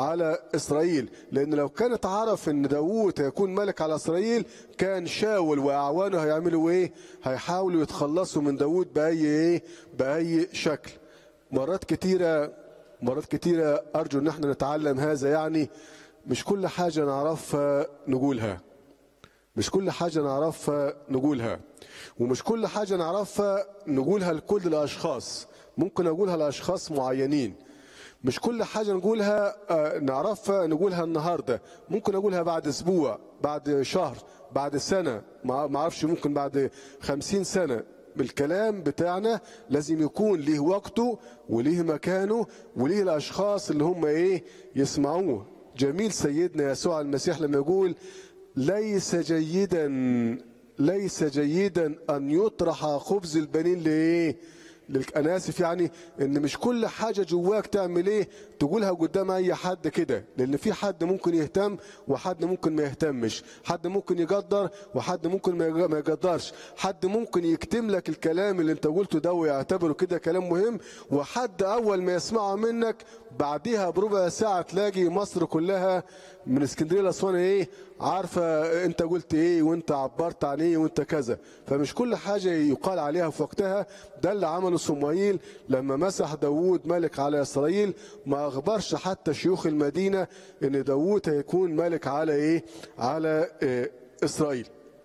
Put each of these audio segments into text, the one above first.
على اسرائيل لان لو كانت عرف ان داوود هيكون ملك على اسرائيل كان شاول واعوانه هيعملوا ايه هيحاولوا يتخلصوا من داوود باي ايه باي شكل مرات كتيره مرات كتيره ارجو ان احنا نتعلم هذا يعني مش كل حاجه نعرفها نقولها مش كل حاجة نعرفها نقولها ومش كل حاجة نعرفها نقولها لكل الأشخاص ممكن أقولها لأشخاص معينين مش كل حاجة نقولها آه، نعرفها نقولها النهاردة ممكن أقولها بعد أسبوع بعد شهر بعد سنة ما ما أعرفش ممكن بعد خمسين سنة الكلام بتاعنا لازم يكون ليه وقته وليه مكانه وليه الأشخاص اللي هم إيه يسمعوه جميل سيدنا يسوع المسيح لما يقول ليس جيدا ليس جيدا ان يطرح خبز البنين لايه للك- انا اسف يعني ان مش كل حاجه جواك تعمل ايه تقولها قدام اي حد كده لان في حد ممكن يهتم وحد ممكن ما يهتمش حد ممكن يقدر وحد ممكن ما يق- ما يقدرش حد ممكن يكتم لك الكلام اللي انت قلته ده ويعتبره كده كلام مهم وحد اول ما يسمعه منك بعديها بربع ساعه تلاقي مصر كلها من اسكندريه لاسوان ايه عارفه انت قلت ايه وانت عبرت عن ايه وانت كذا فمش كل حاجه يقال عليها في وقتها ده اللي عمله صموئيل لما مسح داوود ملك على اسرائيل ما اخبرش حتى شيوخ المدينه ان داوود هيكون ملك على ايه على إيه اسرائيل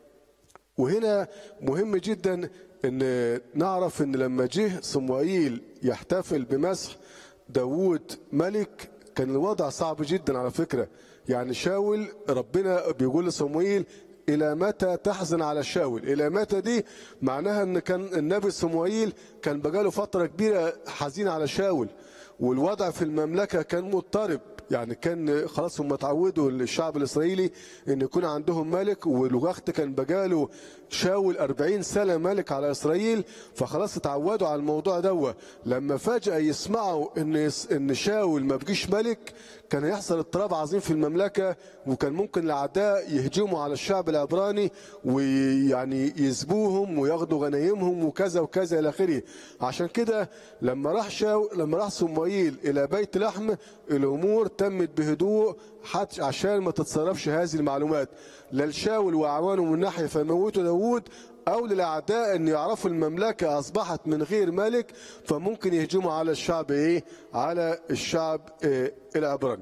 وهنا مهم جدا ان نعرف ان لما جه صموئيل يحتفل بمسح داوود ملك كان الوضع صعب جدا على فكرة يعني شاول ربنا بيقول لصموئيل إلى متى تحزن على شاول إلى متى دي معناها أن كان النبي صموئيل كان بقاله فترة كبيرة حزين على شاول والوضع في المملكة كان مضطرب يعني كان خلاص هم اتعودوا الشعب الاسرائيلي ان يكون عندهم ملك والوقت كان بقاله شاول 40 سنه ملك على اسرائيل فخلاص اتعودوا على الموضوع دوا لما فجاه يسمعوا ان ان شاول ما بقيش ملك كان هيحصل اضطراب عظيم في المملكه وكان ممكن الاعداء يهجموا على الشعب العبراني ويعني يسبوهم وياخدوا غنايمهم وكذا وكذا الى اخره عشان كده لما راح شاو لما راح صموئيل الى بيت لحم الامور تمت بهدوء حتى عشان ما تتصرفش هذه المعلومات لا لشاول واعوانه من ناحيه فموتوا داوود او للاعداء ان يعرفوا المملكه اصبحت من غير ملك فممكن يهجموا على الشعب ايه على الشعب إيه العبراني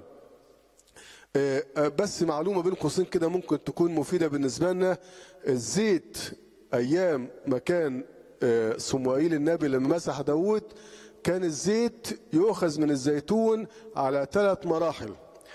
آه، آه، بس معلومه بين قوسين كده ممكن تكون مفيده بالنسبه لنا الزيت ايام ما كان آه، صموئيل النبي لما مسح داوود كان الزيت يؤخذ من الزيتون على ثلاث مراحل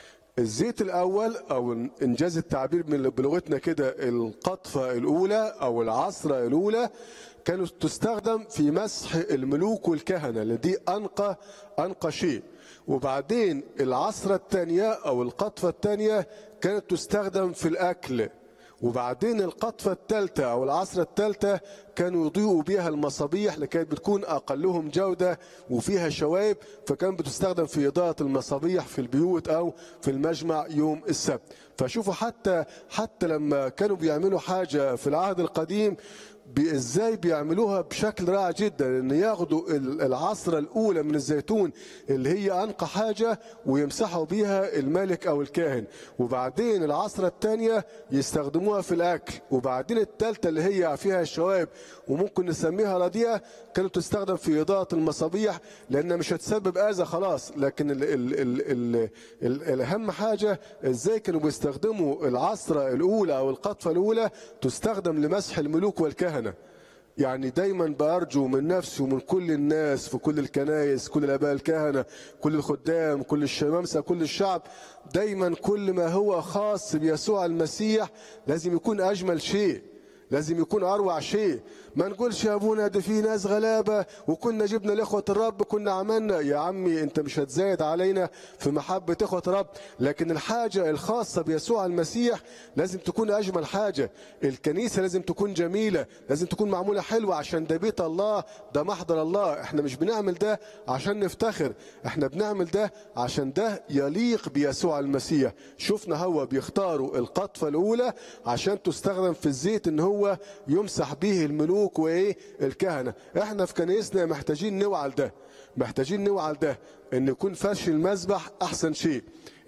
الزيت الاول او انجاز التعبير من بلغتنا كده القطفه الاولى او العصره الاولى كانت تستخدم في مسح الملوك والكهنه اللي دي انقى انقى شيء وبعدين العصره الثانيه او القطفه الثانيه كانت تستخدم في الاكل وبعدين القطفة الثالثة أو العصرة الثالثة كانوا يضيئوا بها المصابيح اللي كانت بتكون أقلهم جودة وفيها شوائب فكان بتستخدم في إضاءة المصابيح في البيوت أو في المجمع يوم السبت فشوفوا حتى حتى لما كانوا بيعملوا حاجة في العهد القديم بي- ازاي بيعملوها بشكل رائع جدا ان ياخدوا ال- العصرة الاولى من الزيتون اللي هي انقى حاجة ويمسحوا بيها الملك او الكاهن وبعدين العصرة الثانية يستخدموها في الاكل وبعدين الثالثة اللي هي فيها الشوائب وممكن نسميها رديئة كانت تستخدم في اضاءة المصابيح لانها مش هتسبب اذى خلاص لكن ال ال ال ال ال الاهم حاجة ازاي كانوا بيستخدموا العصرة الاولى او القطفة الاولى تستخدم لمسح الملوك والكهنة يعني دايما بأرجو من نفسي ومن كل الناس في كل الكنائس كل الآباء الكهنة كل الخدام كل الشمامسة كل الشعب دايما كل ما هو خاص بيسوع المسيح لازم يكون أجمل شيء لازم يكون اروع شيء ما نقولش يا ابونا ده في ناس غلابه وكنا جبنا لاخوه الرب كنا عملنا يا عمي انت مش هتزايد علينا في محبه اخوه الرب لكن الحاجه الخاصه بيسوع المسيح لازم تكون اجمل حاجه الكنيسه لازم تكون جميله لازم تكون معموله حلوه عشان ده بيت الله ده محضر الله احنا مش بنعمل ده عشان نفتخر احنا بنعمل ده عشان ده يليق بيسوع المسيح شفنا هو بيختاروا القطفه الاولى عشان تستخدم في الزيت ان هو يمسح به الملوك وايه الكهنه احنا في كنيسنا محتاجين نوعى ده محتاجين نوعى ده ان يكون فرش المذبح احسن شيء